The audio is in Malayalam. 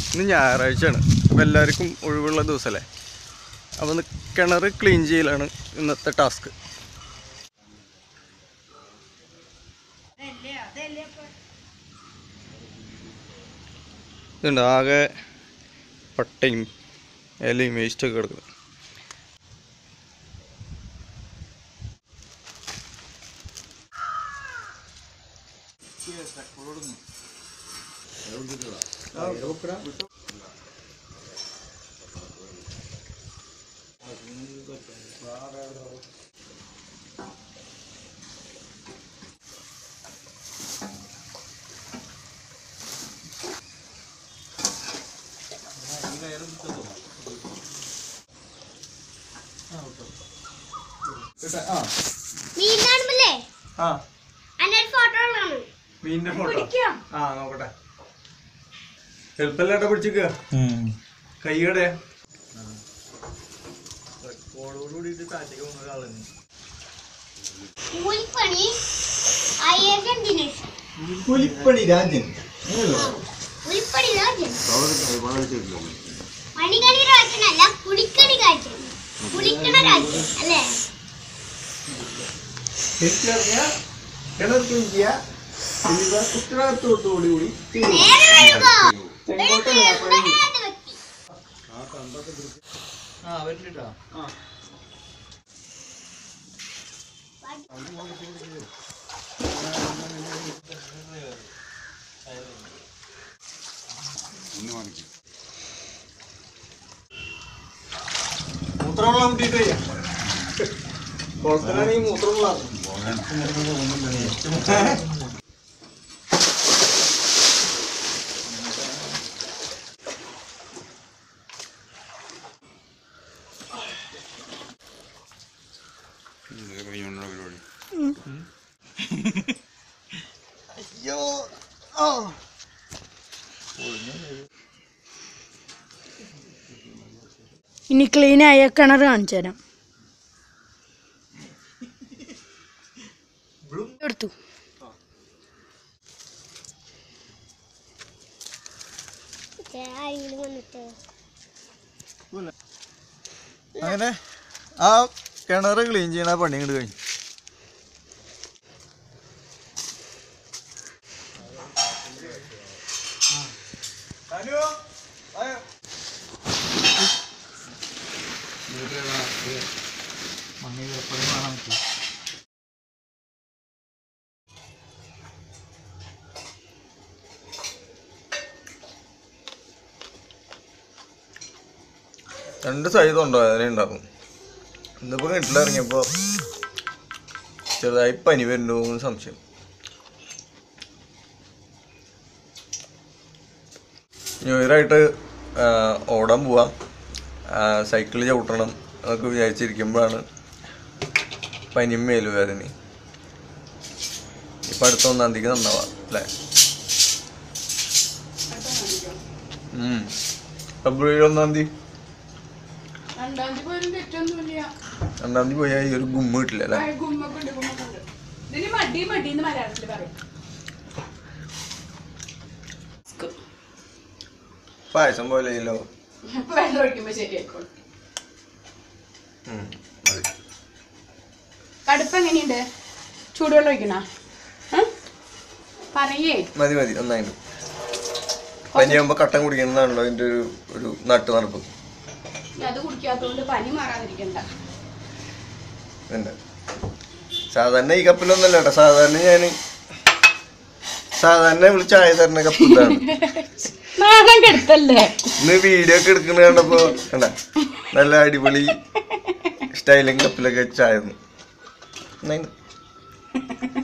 ഇന്ന് ഞായറാഴ്ചയാണ് അപ്പോൾ എല്ലാവർക്കും ഒഴിവുള്ള ദിവസമല്ലേ അപ്പോൾ ഒന്ന് കിണർ ക്ലീൻ ചെയ്യലാണ് ഇന്നത്തെ ടാസ്ക് ഇതുണ്ട് ആകെ പട്ടയും ഇലയും വേസ്റ്റൊക്കെ കിടക്കുന്നത് മീൻ കാണുമ്പല്ലേ ആ അന്റെ ഒരു ഫോട്ടോ ഉള്ളതാണ് മീനിന്റെ ഫോട്ടോ ആ നോക്കട്ടെ ഹെൽപ്പല്ലാട്ട പിടിച്ചിക്ക കൈയുടെ കൂലിപ്പണി അയ്യപ്പൻ ദിനേശ് പുലിപ്പണി രാജ്യം കൂലിപ്പണി രാജ്യം മണികണി രാജ്യനല്ല കുളിക്കണി രാജ്യം കുളിക്കണ രാജ്യം അല്ലേ കിണർ ക്ലീൻ ചെയ്യാ ഉത്തരവാദിത്തോടുകൂടി കൂടി നേരെ വരുമ്പോ വെളുത്ത് ഉടനാത്ത വ്യക്തി ആ വരുന്നുണ്ടാ ആ മൂത്രമുള്ള മുട്ടിട്ട് കുളത്തിലാണെങ്കിൽ മൂത്രമുള്ള അയ്യോ ആ ഇനി ക്ലീൻ ആയ കിണർ കാണിച്ചു തരാം എടുത്തു ആരെങ്കിലും വന്നിട്ട് അങ്ങനെ ആ കിണർ ക്ലീൻ ചെയ്യണ പണി ഇങ്ങോട്ട് കഴിഞ്ഞു രണ്ട് സൈസ് ഉണ്ടോ അതിനെ ഉണ്ടാകും ഇന്നിപ്പോ വീട്ടിലിറങ്ങിയപ്പോ ചെറുതായി പനി വരുന്നുണ്ടോ എന്ന് സംശയം ന്യൂ ഇയർ ആയിട്ട് ആ, ഓടാൻ പോവാം സൈക്കിൾ ചവിട്ടണം എന്നൊക്കെ വിചാരിച്ചിരിക്കുമ്പോഴാണ് പനിയും മേലുവേദനയും ഇപ്പം അടുത്ത ഒന്നാം തീയതി നന്നാവാം അല്ലേ ഉം. ഫെബ്രുവരി ഒന്നാം തീയതി രണ്ടാം തീയതി പോലും തെറ്റൊന്നുമില്ല രണ്ടാം തീയതി പോയാൽ ഈ ഒരു ഗുമ്മ കിട്ടില്ല അല്ലേ ഗുമ്മക്കുണ്ട് ഗുമ്മക്കുണ്ട് ഇതിന് മടി മടി എന്ന് മലയാളത്തിൽ പറയും പായസം പോലെ ഇല്ലോ ഇപ്പൊ വെള്ളം ഒഴിക്കുമ്പോ ശരിയായിക്കോളും കടുപ്പ് എങ്ങനെയുണ്ട് ചൂടുവെള്ളം ഒഴിക്കണ പറയേ മതി മതി നന്നായിട്ട് പനിയാകുമ്പോ കട്ടൻ കുടിക്കുന്നതാണല്ലോ അതിന്റെ ഒരു ഒരു നട്ട് നടപ്പ് അത് കുടിക്കാത്തതുകൊണ്ട് പനി മാറാതിരിക്കണ്ട ഉണ്ട് സാധാരണ ഈ കപ്പിലൊന്നല്ല കേട്ടോ സാധാരണ ഞാൻ സാധാരണ വിളിച്ച് ചായ തരുന്ന കപ്പ് ഇതാണ് നാളെ കെടുത്തല്ലേ ഇന്ന് വീഡിയോ ഒക്കെ എടുക്കുന്ന കണ്ടപ്പോ കണ്ട നല്ല അടിപൊളി സ്റ്റൈലിംഗ് കപ്പിലൊക്കെ ചായ തന്നു. നന്നായിണ്ട്.